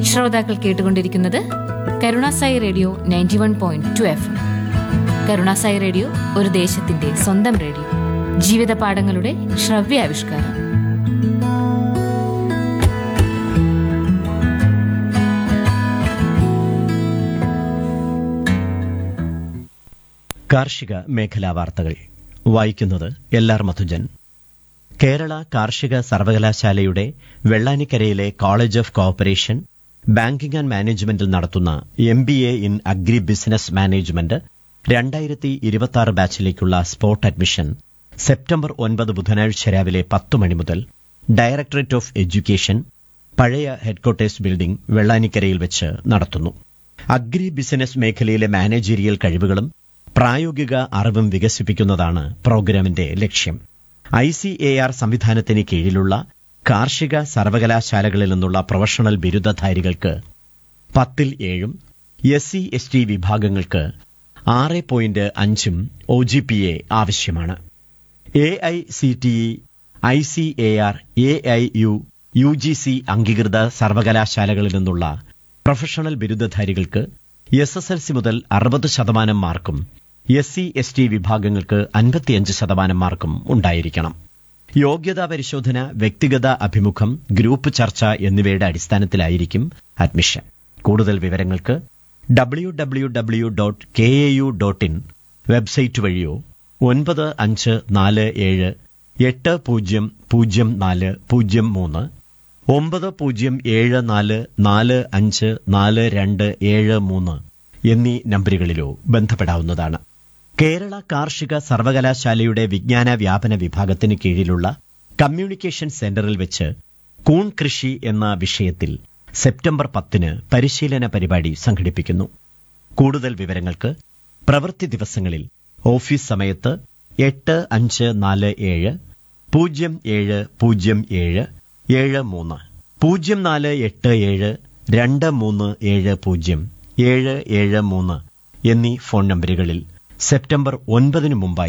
ശ്രോതാക്കൾ കേട്ടുകൊണ്ടിരിക്കുന്നത് Karunasai radio ninety one point two F Karunasai radio ഒരു ദേശത്തിന്റെ സ്വന്തം റേഡിയോ ജീവിത പാഠങ്ങളുടെ ശ്രവ്യാവിഷ്കാരം കാർഷിക മേഖലാ വാർത്തകൾ വായിക്കുന്നത് എൽ ആർ മധുജൻ കേരള കാർഷിക സർവകലാശാലയുടെ വെള്ളാനിക്കരയിലെ college of cooperation banking and മാനേജ്മെന്റിൽ നടത്തുന്ന M B A in agribusiness management രണ്ടായിരത്തി ഇരുപത്തി ബാച്ചിലേക്കുള്ള സ്പോട്ട് അഡ്മിഷൻ സെപ്റ്റംബർ ഒൻപത് ബുധനാഴ്ച രാവിലെ പത്ത് മണി മുതൽ ഡയറക്ടറേറ്റ് ഓഫ് എഡ്യൂക്കേഷൻ പഴയ ഹെഡ്ക്വാർട്ടേഴ്സ് ബിൽഡിംഗ് വെള്ളാനിക്കരയിൽ വെച്ച് നടത്തുന്നു അഗ്രി ബിസിനസ് മേഖലയിലെ മാനേജീരിയൽ കഴിവുകളും പ്രായോഗിക അറിവും വികസിപ്പിക്കുന്നതാണ് പ്രോഗ്രാമിന്റെ ലക്ഷ്യം ഐ സി എ ആർ സംവിധാനത്തിന് കീഴിലുള്ള കാർഷിക സർവകലാശാലകളിൽ നിന്നുള്ള പ്രൊഫഷണൽ ബിരുദധാരികൾക്ക് പത്തിൽ ഏഴും എസ് സി എസ് ടി വിഭാഗങ്ങൾക്ക് ആറ് പോയിന്റ് അഞ്ചും ഒ ജി പി എ ആവശ്യമാണ് A I C T E I C A R A I U U G C അംഗീകൃത സർവകലാശാലകളിൽ നിന്നുള്ള പ്രൊഫഷണൽ ബിരുദധാരികൾക്ക് എസ് എസ് എൽ സി മുതൽ അറുപത് ശതമാനം മാർക്കും എസ് സി എസ് ടി വിഭാഗങ്ങൾക്ക് അൻപത്തിയഞ്ച് ശതമാനം മാർക്കും ഉണ്ടായിരിക്കണം യോഗ്യതാ പരിശോധന വ്യക്തിഗത അഭിമുഖം ഗ്രൂപ്പ് ചർച്ച എന്നിവയുടെ അടിസ്ഥാനത്തിലായിരിക്കും അഡ്മിഷൻ കൂടുതൽ വിവരങ്ങൾക്ക് W W W dot K A U dot in website വഴിയോ ഒൻപത് അഞ്ച് നാല് ഏഴ് എട്ട് പൂജ്യം പൂജ്യം നാല് പൂജ്യം മൂന്ന് ഒമ്പത് പൂജ്യം ഏഴ് നാല് നാല് അഞ്ച് നാല് രണ്ട് ഏഴ് മൂന്ന് എന്നീ നമ്പറുകളിലോ ബന്ധപ്പെടാവുന്നതാണ് കേരള കാർഷിക സർവകലാശാലയുടെ വിജ്ഞാന വ്യാപന വിഭാഗത്തിന് കീഴിലുള്ള കമ്മ്യൂണിക്കേഷൻ സെന്ററിൽ വെച്ച് കൂൺ കൃഷി എന്ന വിഷയത്തിൽ സെപ്റ്റംബർ പത്തിന് പരിശീലന പരിപാടി സംഘടിപ്പിക്കുന്നു കൂടുതൽ വിവരങ്ങൾക്ക് പ്രവൃത്തി ദിവസങ്ങളിൽ ഓഫീസ് സമയത്ത് എട്ട് അഞ്ച് നാല് ഏഴ് പൂജ്യം ഏഴ് പൂജ്യം ഏഴ് ഏഴ് മൂന്ന് പൂജ്യം നാല് എട്ട് ഏഴ് രണ്ട് മൂന്ന് ഏഴ് പൂജ്യം ഏഴ് ഏഴ് മൂന്ന് എന്നീ ഫോൺ നമ്പറുകളിൽ സെപ്റ്റംബർ ഒൻപതിനു മുമ്പായി